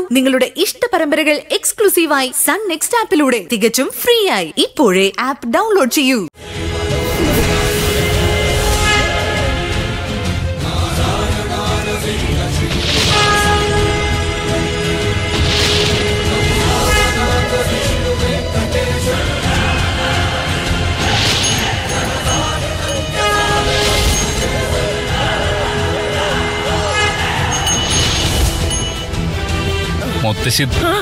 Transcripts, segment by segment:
നിങ്ങളുടെ ഇഷ്ട പരമ്പരകൾ എക്സ്ക്ലൂസീവായി സൺ നെക്സ്റ്റ് ആപ്പിലൂടെ തികച്ചും ഫ്രീ ആയി ഇപ്പോഴേ ആപ്പ് ഡൗൺലോഡ് ചെയ്യൂ മുത്തശ്ശി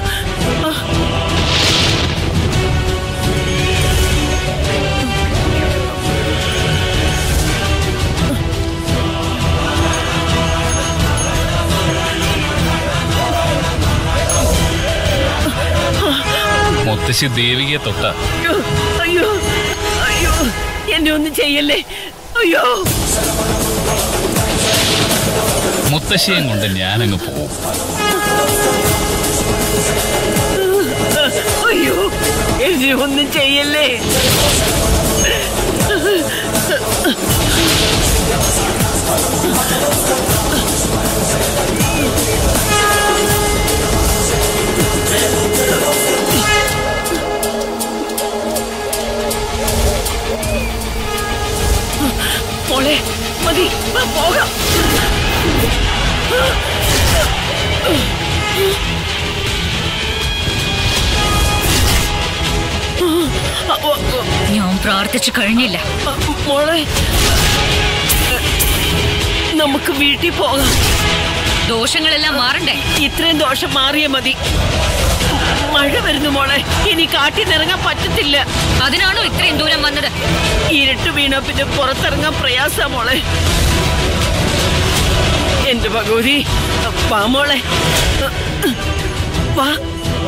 മുത്തശ്ശി ദേവികയെ തൊട്ട അയ്യോ അയ്യോ അയ്യോ എന്നെ ഒന്നും ചെയ്യല്ലേ അയ്യോ മുത്തശ്ശിയും കൊണ്ട് ഞാനങ്ങ് പോവും അയ്യോ എന്നെ ഒന്നും ചെയ്യല്ലേ മോളെ മതി വാ, പോകാം ഞാൻ പ്രാർത്ഥിച്ചു കഴിഞ്ഞില്ല മോളെ നമുക്ക് വീട്ടിൽ പോകാം ദോഷങ്ങളെല്ലാം മാറണ്ടേ ഇത്രയും ദോഷം മാറിയ മതി മഴ വരുന്നു മോളെ ഇനി കാട്ടിൽ നിറങ്ങാൻ പറ്റത്തില്ല അതിനാണോ ഇത്രയും ദൂരം വന്നത് ഇരുട്ട് വീണ പിന്നെ പുറത്തിറങ്ങാൻ പ്രയാസ മോളെ എന്റെ ഭഗവതി വാ മോളെ വാ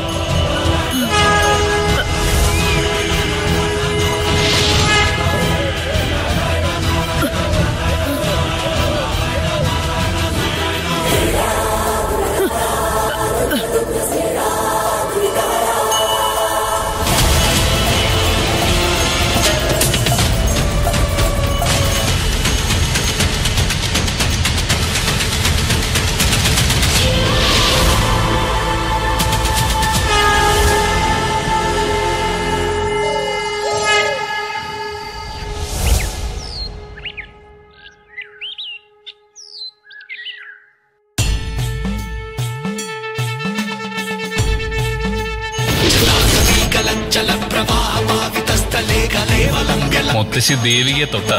മുത്തശ്ശി ദേവികയെ തൊട്ട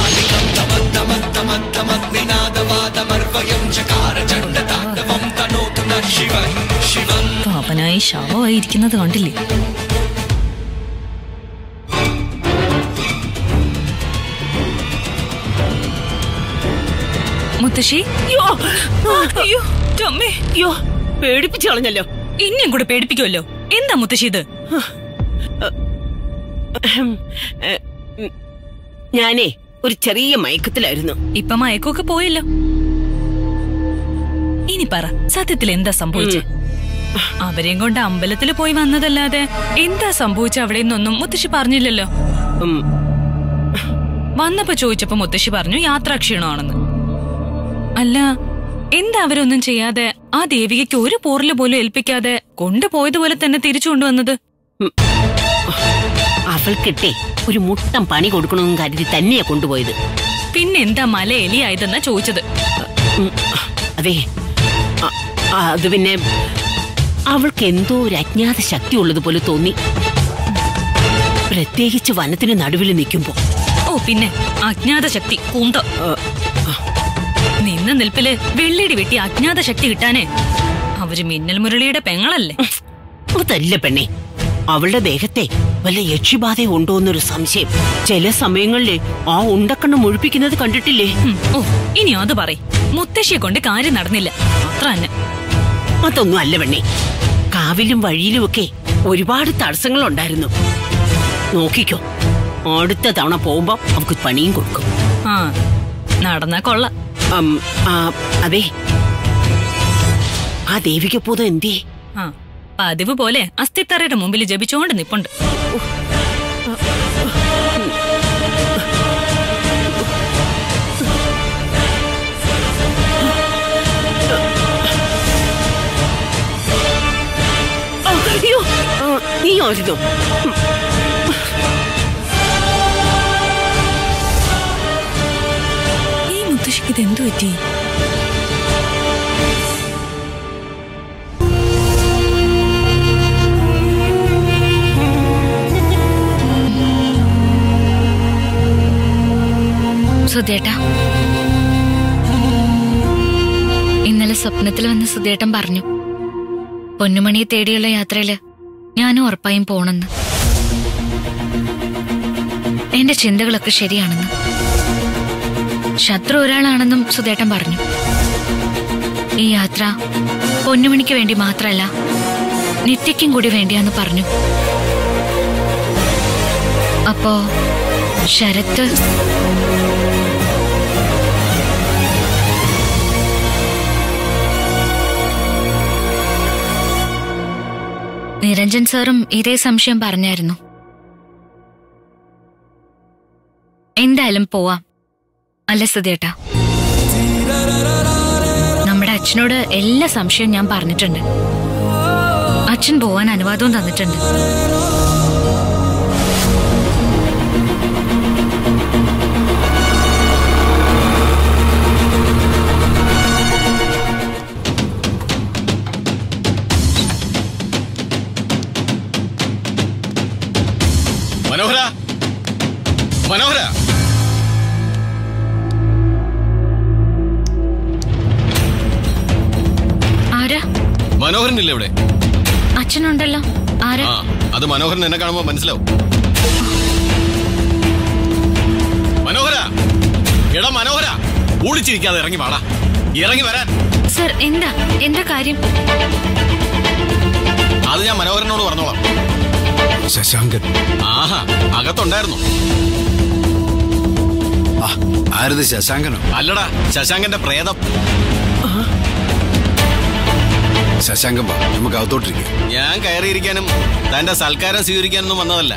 പാപനായി ശവമായിരിക്കുന്നത് കണ്ടില്ലേ മുത്തശ്ശി അയ്യോ അയ്യോ അമ്മേ അയ്യോ പേടിപ്പിച്ചു കളഞ്ഞല്ലോ എന്നെയും കൂടെ പേടിപ്പിക്കുമല്ലോ എന്താ മുത്തശ്ശി ഇത് അഹം. ഏ, ഉം. ഞാനേ ഒരു ചെറിയ മയക്കത്തിലായിരുന്നു ഇപ്പൊ മയക്കൊക്കെ പോയല്ലോ ഇനി പറ സത്യത്തിൽ എന്താ സംഭവിച്ചത് അവരെയും കൊണ്ട് അമ്പലത്തിൽ പോയി വന്നതല്ലാതെ എന്താ സംഭവിച്ച അവിടെ നിന്നൊന്നും മുത്തശ്ശി പറഞ്ഞില്ലല്ലോ ഉം. വന്നപ്പോ ചോദിച്ചപ്പോ മുത്തശ്ശി പറഞ്ഞു യാത്രാക്ഷീണമാണെന്ന് അല്ല എന്താ അവരൊന്നും ചെയ്യാതെ ആ ദേവികയ്ക്ക് ഒരു പോറില് പോലും ഏൽപ്പിക്കാതെ കൊണ്ടുപോയതുപോലെ തന്നെ തിരിച്ചു കൊണ്ടുവന്നത് അവൾക്കിട്ടേ ഒരു മുട്ടം പണി കൊടുക്കണമെന്ന് കരുതി തന്നെയാ കൊണ്ടുപോയത് പിന്നെന്താ മല എലിയായതെന്നാ ചോദിച്ചത് ഉം. അതെ അ- അത് പിന്നെ അവൾക്ക് എന്തോ ഒരു അജ്ഞാത ശക്തി ഉള്ളതുപോലെ തോന്നി പ്രത്യേകിച്ച് വനത്തിന് നടുവിൽ നിൽക്കുമ്പോ ഓ പിന്നെ അജ്ഞാത ശക്തി കൂന്ത ഏ, നിന്ന നിൽപ്പില് വെള്ളിടി വെട്ടി അജ്ഞാത ശക്തി കിട്ടാനേ അവര് മിന്നൽ മുരളിയുടെ പെങ്ങളല്ലേ അതല്ല പെണ്ണെ അവളുടെ ദേഹത്തെ വല്ല യക്ഷിബാധ ഉണ്ടോ എന്നൊരു സംശയം ചില സമയങ്ങളിൽ ആ ഉണ്ടക്കണ്ണ് മുഴിപ്പിക്കുന്നത് കണ്ടിട്ടില്ലേ ഉം, ഓ ഇനി അത് പറയും മുത്തശ്ശിയെ കൊണ്ട് കാര്യം നടന്നില്ല അത്ര തന്നെ അതൊന്നും അല്ല പെണ്ണെ കാവിലും വഴിയിലുമൊക്കെ ഒരുപാട് തടസ്സങ്ങൾ ഉണ്ടായിരുന്നു നോക്കിക്കോ അടുത്ത തവണ പോകുമ്പോ അവർക്ക് പണിയും കൊടുക്കും ആ നടന്നാ കൊള്ള അം, ആ, അതെ ആ ദേവികപ്പൂതം എന്തേ ആ പതിവ് പോലെ അസ്ഥിത്തറയുടെ മുമ്പിൽ ജപിച്ചുകൊണ്ട് നിപ്പുണ്ട് നീയായിരുന്നു ഈ മുത്തശ്ശിക്ക് ഇതെന്തു പറ്റി സുധേട്ടാ ഇന്നലെ സ്വപ്നത്തിൽ വന്ന് സുധേട്ടൻ പറഞ്ഞു പൊന്നുമണിയെ തേടിയുള്ള യാത്രയില് ഞാനും ഉറപ്പായും പോണെന്ന് എന്റെ ചിന്തകളൊക്കെ ശരിയാണെന്ന് ശത്രു ഒരാളാണെന്നും സുധേട്ടൻ പറഞ്ഞു ഈ യാത്ര പൊന്നുമണിക്ക് വേണ്ടി മാത്രമല്ല നിത്യയ്ക്കും കൂടി വേണ്ടിയാന്ന് പറഞ്ഞു അപ്പോ ശരത്ത് നിരഞ്ജൻ സാറും ഇതേ സംശയം പറഞ്ഞായിരുന്നു എന്തായാലും പോവാം അല്ല സുധേട്ടാ നമ്മുടെ അച്ഛനോട് എല്ലാ സംശയവും ഞാൻ പറഞ്ഞിട്ടുണ്ട് അച്ഛൻ പോവാൻ അനുവാദവും തന്നിട്ടുണ്ട് മനോഹര മനോഹര ആരാ മനോഹരനില്ലേ ഇവിടെ അച്ഛനുണ്ടല്ലോ ആരാ ആ അത് മനോഹരൻ എന്നെ കാണുമ്പോ മനസ്സിലാവും മനോഹര എടാ മനോഹര ഊളിച്ചിരിക്കാതെ ഇറങ്ങി വാടാ ഇറങ്ങി വരാൻ സർ എന്താ എന്താ കാര്യം അത് ഞാൻ മനോഹരനോട് പറഞ്ഞോളാം ശശാങ്കൻ ആഹാ അകത്തുണ്ടായിരുന്നു ആ ആരത് ശശാങ്കനോ അല്ലടാ ശശാങ്കന്റെ പ്രേതം ശശാങ്കൻ വാ നമുക്ക് അകത്തോട്ടിരിക്കാം ഞാൻ കയറിയിരിക്കാനും തന്റെ സൽക്കാരം സ്വീകരിക്കാനൊന്നും വന്നതല്ല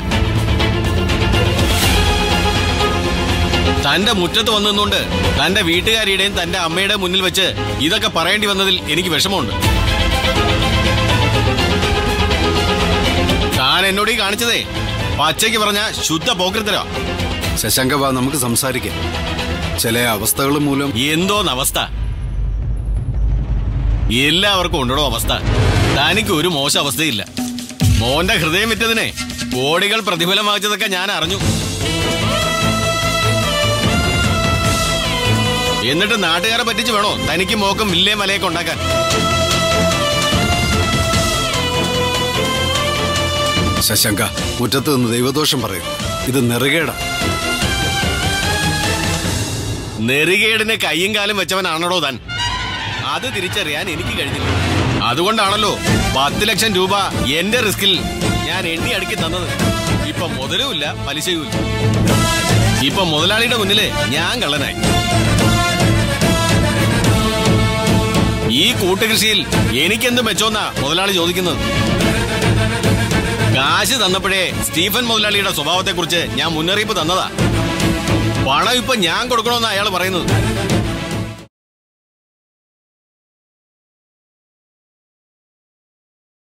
തന്റെ മുറ്റത്ത് വന്നുകൊണ്ട് തന്റെ വീട്ടുകാരിയുടെയും തന്റെ അമ്മയുടെയും മുന്നിൽ വെച്ച് ഇതൊക്കെ പറയേണ്ടി വന്നതിൽ എനിക്ക് വിഷമമുണ്ട് താൻ എന്നോട് ഈ കാണിച്ചതേ പച്ചയ്ക്ക് പറഞ്ഞ ശുദ്ധ പോക്കൃത്തരോ ശശാങ്ക വാ നമുക്ക് സംസാരിക്കാം ചില അവസ്ഥകൾ മൂലം എന്തോന്നവസ്ഥ എല്ലാവർക്കും ഉണ്ടോ അവസ്ഥ തനിക്ക് ഒരു മോശം അവസ്ഥയില്ല മോന്റെ ഹൃദയം വിറ്റതിനെ കോടികൾ പ്രതിഫലം വാങ്ങിച്ചതൊക്കെ ഞാൻ അറിഞ്ഞു എന്നിട്ട് നാട്ടുകാരെ പറ്റിച്ച് വേണോ തനിക്ക് മോക്കും വില്ലേ മലയൊക്കെ ഉണ്ടാക്കാൻ ശശാങ്ക മുറ്റത്ത് നിന്ന് ദൈവദോഷം പറയും ഇത് നെറുകേടാ നെറുകേടിന് കയ്യും കാലും വെച്ചവനാണല്ലോ താൻ അത് തിരിച്ചറിയാൻ എനിക്ക് കഴിഞ്ഞില്ല അതുകൊണ്ടാണല്ലോ പത്ത് ലക്ഷം രൂപ എന്റെ റിസ്കിൽ ഞാൻ എണ്ണി അടുക്കി തന്നത് ഇപ്പൊ മുതലുമില്ല പലിശയുമില്ല ഇപ്പൊ മുതലാളിയുടെ മുന്നില് ഞാൻ കള്ളനായി ഈ കൂട്ടുകൃഷിയിൽ എനിക്കെന്ത് മെച്ചോന്നാ മുതലാളി ചോദിക്കുന്നത് കാശ് തന്നപ്പോഴേ സ്റ്റീഫൻ മുതലാളിയുടെ സ്വഭാവത്തെക്കുറിച്ച് ഞാൻ മുന്നറിയിപ്പ് തന്നതാ പണം ഇപ്പൊ ഞാൻ കൊടുക്കണമെന്ന് അയാൾ പറയുന്നത്